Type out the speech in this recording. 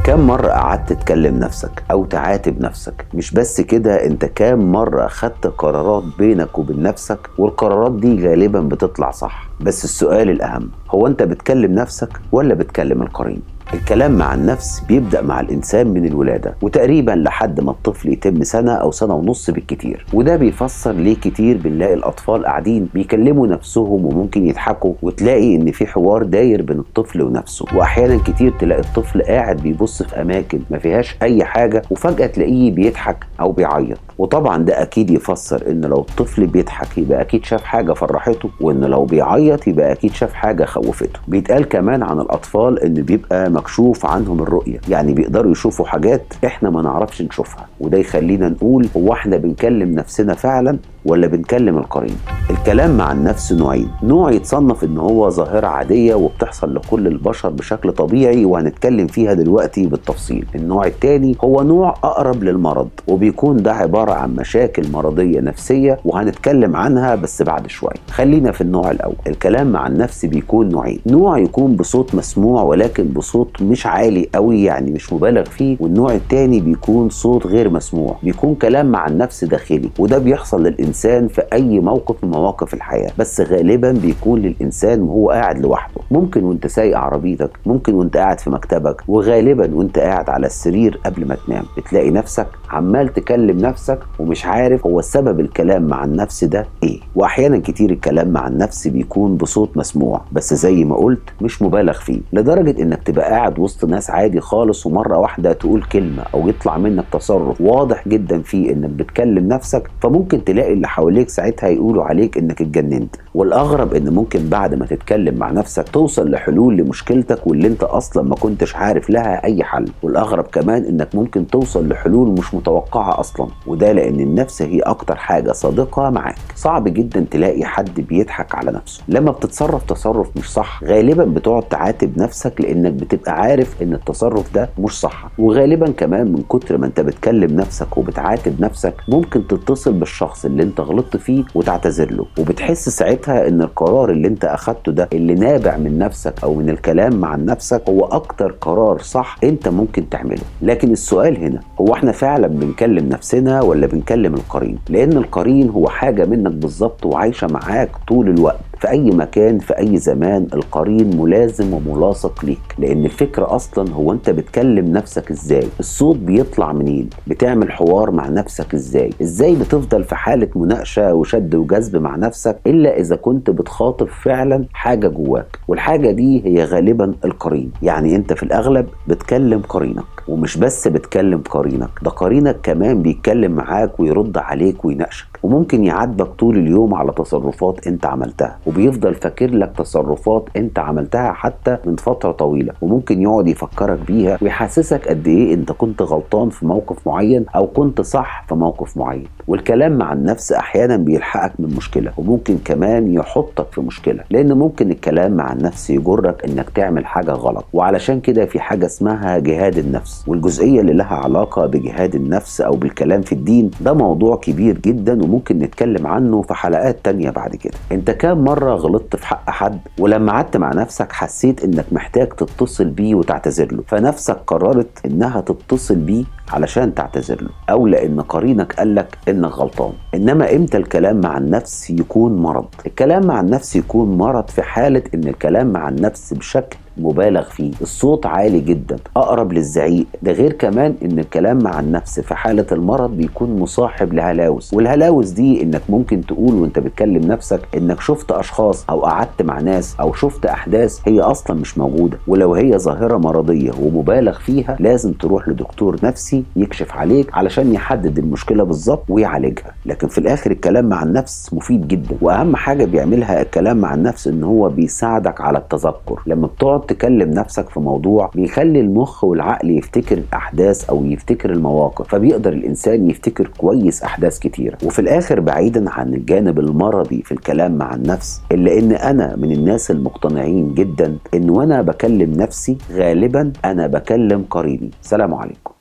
كام مرة قعدت تكلم نفسك أو تعاتب نفسك مش بس كده أنت كام مرة خدت قرارات بينك وبين نفسك والقرارات دي غالبا بتطلع صح بس السؤال الأهم هو أنت بتكلم نفسك ولا بتكلم القرين الكلام مع النفس بيبدأ مع الإنسان من الولادة وتقريبا لحد ما الطفل يتم سنة أو سنة ونص بالكتير وده بيفسر ليه كتير بنلاقي الأطفال قاعدين بيكلموا نفسهم وممكن يضحكوا وتلاقي إن في حوار داير بين الطفل ونفسه وأحيانا كتير تلاقي الطفل قاعد بيبص في أماكن ما فيهاش أي حاجة وفجأة تلاقيه بيضحك أو بيعيط وطبعا ده أكيد يفسر إن لو الطفل بيضحك يبقى أكيد شاف حاجة فرحته وإن لو بيعيط يبقى أكيد شاف حاجة خوفته بيتقال كمان عن الأطفال إن بيبقى مكشوف عنهم الرؤية يعني بيقدروا يشوفوا حاجات احنا ما نعرفش نشوفها وده يخلينا نقول هو احنا بنكلم نفسنا فعلا ولا بنكلم القرين الكلام مع النفس نوعين نوع يتصنف ان هو ظاهرة عادية وبتحصل لكل البشر بشكل طبيعي وهنتكلم فيها دلوقتي بالتفصيل النوع الثاني هو نوع اقرب للمرض وبيكون ده عبارة عن مشاكل مرضية نفسية وهنتكلم عنها بس بعد شوية خلينا في النوع الاول الكلام مع النفس بيكون نوعين نوع يكون بصوت مسموع ولكن بصوت مش عالي قوي يعني مش مبالغ فيه والنوع الثاني بيكون صوت غير مسموع بيكون كلام مع النفس داخلي وده بيحصل للإنسان الانسان في اي موقف من مواقف الحياه بس غالبا بيكون للانسان وهو قاعد لوحده ممكن وانت سايق عربيتك ممكن وانت قاعد في مكتبك وغالبا وانت قاعد على السرير قبل ما تنام بتلاقي نفسك عمال تكلم نفسك ومش عارف هو سبب الكلام مع النفس ده ايه واحيانا كتير الكلام مع النفس بيكون بصوت مسموع بس زي ما قلت مش مبالغ فيه لدرجه انك تبقى قاعد وسط ناس عادي خالص ومره واحده تقول كلمه او يطلع منك تصرف واضح جدا فيه انك بتكلم نفسك فممكن تلاقي اللي حواليك ساعتها يقولوا عليك انك اتجننت والاغرب ان ممكن بعد ما تتكلم مع نفسك توصل لحلول لمشكلتك واللي انت اصلا ما كنتش عارف لها اي حل والاغرب كمان انك ممكن توصل لحلول مش متوقعه اصلا وده لان النفس هي اكتر حاجه صادقه معاك صعب جدا تلاقي حد بيضحك على نفسه لما بتتصرف تصرف مش صح غالبا بتقعد تعاتب نفسك لانك بتبقى عارف ان التصرف ده مش صح وغالبا كمان من كتر ما انت بتكلم نفسك وبتعاتب نفسك ممكن تتصل بالشخص اللي انت غلطت فيه وتعتذر له وبتحس ساعتها ان القرار اللي انت اخدته ده اللي نابع من نفسك او من الكلام مع نفسك هو اكتر قرار صح انت ممكن تعمله لكن السؤال هنا هو احنا فعلا بنكلم نفسنا ولا بنكلم القرين لان القرين هو حاجه منك بالظبط وعايشه معاك طول الوقت في اي مكان في اي زمان القرين ملازم وملاصق ليك لان الفكره اصلا هو انت بتكلم نفسك ازاي الصوت بيطلع منين بتعمل حوار مع نفسك ازاي ازاي بتفضل في حاله مناقشه وشد وجذب مع نفسك الا اذا كنت بتخاطب فعلا حاجه جواك والحاجه دي هي غالبا القرين يعني انت في الاغلب بتكلم قرينك ومش بس بتكلم قرينك ده قرينك كمان بيتكلم معاك ويرد عليك ويناقشك وممكن يعاتبك طول اليوم على تصرفات انت عملتها وبيفضل فاكر لك تصرفات انت عملتها حتى من فتره طويله وممكن يقعد يفكرك بيها ويحسسك قد ايه انت كنت غلطان في موقف معين او كنت صح في موقف معين والكلام مع النفس احيانا بيلحقك من مشكله وممكن كمان يحطك في مشكله لان ممكن الكلام مع النفس يجرك انك تعمل حاجه غلط وعلشان كده في حاجه اسمها جهاد النفس والجزئيه اللي لها علاقه بجهاد النفس او بالكلام في الدين ده موضوع كبير جدا وممكن نتكلم عنه في حلقات تانية بعد كده انت كام مره غلطت في حق حد ولما قعدت مع نفسك حسيت انك محتاج تتصل بيه وتعتذر له فنفسك قررت انها تتصل بيه علشان تعتذر له او لان قرينك قالك انك غلطان انما امتى الكلام مع النفس يكون مرض الكلام مع النفس يكون مرض في حاله ان الكلام مع النفس بشكل مبالغ فيه الصوت عالي جدا اقرب للزعيق ده غير كمان ان الكلام مع النفس في حاله المرض بيكون مصاحب لهلاوس والهلاوس دي انك ممكن تقول وانت بتكلم نفسك انك شفت اشخاص او قعدت مع ناس او شفت احداث هي اصلا مش موجوده ولو هي ظاهره مرضيه ومبالغ فيها لازم تروح لدكتور نفسي يكشف عليك علشان يحدد المشكله بالظبط ويعالجها لكن في الاخر الكلام مع النفس مفيد جدا واهم حاجه بيعملها الكلام مع النفس ان هو بيساعدك على التذكر لما بتقعد تكلم نفسك في موضوع بيخلي المخ والعقل يفتكر الاحداث او يفتكر المواقف فبيقدر الانسان يفتكر كويس احداث كتيره وفي الاخر بعيدا عن الجانب المرضي في الكلام مع النفس الا ان انا من الناس المقتنعين جدا ان وانا بكلم نفسي غالبا انا بكلم قريني سلام عليكم